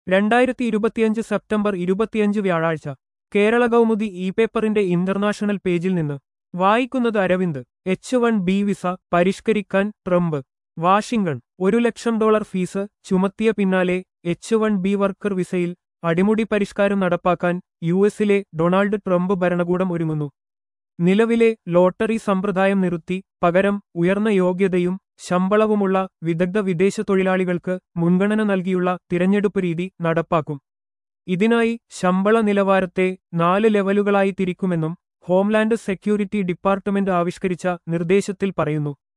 രണ്ടായിരത്തി ഇരുപത്തിയഞ്ച് സെപ്റ്റംബർ ഇരുപത്തിയഞ്ച് വ്യാഴാഴ്ച കേരള കൗമുദി ഇ പേപ്പറിന്റെ ഇന്റർനാഷണൽ പേജിൽ നിന്ന് വായിക്കുന്നത് Aravind H one B visa പരിഷ്കരിക്കാൻ ട്രംപ് വാഷിംഗ്ടൺ ഒരു ലക്ഷം ഡോളർ ഫീസ് ചുമത്തിയ പിന്നാലെ എച്ച് വൺ ബി വർക്കർ വിസയിൽ അടിമുടി പരിഷ്കാരം നടപ്പാക്കാൻ യു എസിലെ ഡൊണാൾഡ് ട്രംപ് ഭരണകൂടം ഒരുങ്ങുന്നു നിലവിലെ ലോട്ടറി സമ്പ്രദായം നിർത്തി പകരം ഉയർന്ന യോഗ്യതയും ശമ്പളവുമുള്ള വിദഗ്ധ വിദേശ തൊഴിലാളികൾക്ക് മുൻഗണന നൽകിയുള്ള തിരഞ്ഞെടുപ്പ് രീതി നടപ്പാക്കും ഇതിനായി ശമ്പള നിലവാരത്തെ നാല് ലെവലുകളായി തിരിക്കുമെന്നും ഹോംലാൻഡ് സെക്യൂരിറ്റി ഡിപ്പാർട്ട്മെന്റ് ആവിഷ്കരിച്ച നിർദ്ദേശത്തിൽ പറയുന്നു